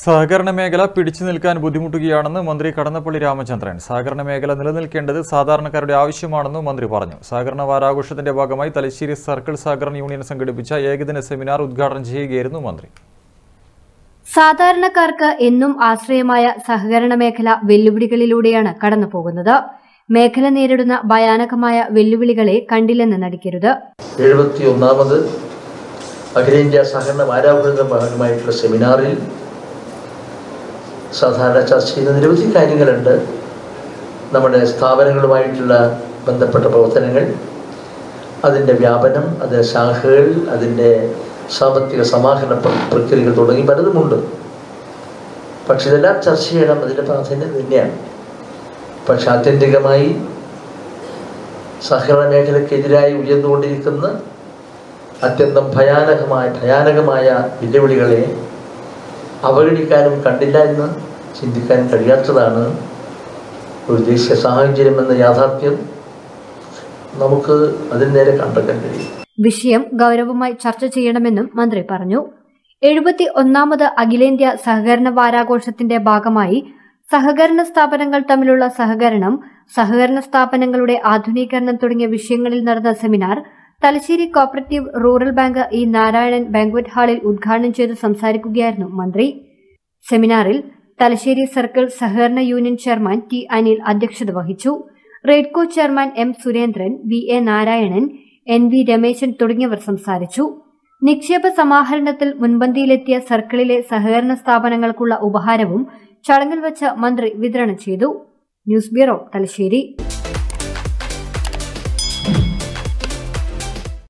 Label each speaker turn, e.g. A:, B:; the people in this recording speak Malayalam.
A: സഹകരണ മേഖല പിടിച്ചു നിൽക്കാൻ ബുദ്ധിമുട്ടുകയാണെന്ന് മന്ത്രി കടന്നപ്പള്ളി രാമചന്ദ്രൻ സഹകരണ മേഖല നിലനിൽക്കേണ്ടത് സാധാരണക്കാരുടെ ആവശ്യമാണെന്നും മന്ത്രി പറഞ്ഞു സഹകരണ വാരാഘോഷത്തിന്റെ ഭാഗമായി തലശ്ശേരി സർക്കിൾ സഹകരണ യൂണിയൻ സംഘടിപ്പിച്ച ഏകദിന സെമിനാർ ഉദ്ഘാടനം ചെയ്യുകയായിരുന്നു മന്ത്രി
B: സാധാരണക്കാർക്ക് എന്നും ആശ്രയമായ സഹകരണ മേഖല വെല്ലുവിളികളിലൂടെയാണ് കടന്നുപോകുന്നത് മേഖല നേരിടുന്ന ഭയാനകമായ വെല്ലുവിളികളെ കണ്ടില്ലെന്ന് നടിക്കരുത്
C: എഴുപത്തി ഒന്നാമത് അഖിലേന്ത്യാ സഹകരണ വാരാഘോഷത്തിന്റെ ഭാഗമായിട്ടുള്ള സെമിനാറിൽ സാധാരണ ചർച്ച ചെയ്യുന്ന നിരവധി കാര്യങ്ങളുണ്ട് നമ്മുടെ സ്ഥാപനങ്ങളുമായിട്ടുള്ള ബന്ധപ്പെട്ട പ്രവർത്തനങ്ങൾ അതിൻ്റെ വ്യാപനം അത് ശാഖകൾ അതിൻ്റെ സാമ്പത്തിക സമാഹരണ പ്ര- പ്രക്രിയകൾ തുടങ്ങി പലതുമുണ്ട് പക്ഷെ ഇതെല്ലാം ചർച്ച ചെയ്യണം അതിൻ്റെ പ്രാധാന്യം തന്നെയാണ് പക്ഷെ ആത്യന്തികമായി സഹകരണ മേഖലയ്ക്കെതിരായി ഉയർന്നുകൊണ്ടിരിക്കുന്ന അത്യന്തം ഭയാനകമായ ഭയാനകമായ വെല്ലുവിളികളെ അവഗണിക്കാനും കണ്ടില്ല എന്ന് ചിന്തിക്കാൻ കഴിയാത്തതാണ് ഒരു ദേശീയ സാഹചര്യം എന്ന യാഥാർത്ഥ്യം നമുക്ക് അതിന് നേരെ കണ്ടെത്താൻ കഴിയും
B: വിഷയം ഗൗരവമായി ചർച്ച ചെയ്യണമെന്നും മന്ത്രി പറഞ്ഞു എഴുപത്തി ഒന്നാമത് അഖിലേന്ത്യാ സഹകരണ വാരാഘോഷത്തിന്റെ ഭാഗമായി സഹകരണ സ്ഥാപനങ്ങൾ തമ്മിലുള്ള സഹകരണം സഹകരണ സ്ഥാപനങ്ങളുടെ ആധുനീകരണം തുടങ്ങിയ വിഷയങ്ങളിൽ നടന്ന seminar Thalassery cooperative rural bank E Narayanan banquet ഹാളിൽ ഉദ്ഘാടനം ചെയ്ത് സംസാരിക്കുകയായിരുന്നു മന്ത്രി സെമിനാറിൽ തലശ്ശേരി സർക്കിൾ സഹകരണ യൂണിയൻ ചെയർമാൻ ടി അനിൽ അധ്യക്ഷത വഹിച്ചു Redco chairman M Surendran V A Narayanan N V Rameshan തുടങ്ങിയവർ സംസാരിച്ചു നിക്ഷേപ സമാഹരണത്തിൽ മുൻപന്തിയിലെത്തിയ സർക്കിളിലെ സഹകരണ സ്ഥാപനങ്ങൾക്കുള്ള ഉപഹാരവും ചടങ്ങിൽ വച്ച് മന്ത്രി വിതരണം ചെയ്തു ന്യൂസ് ബ്യൂറോ തലശ്ശേരി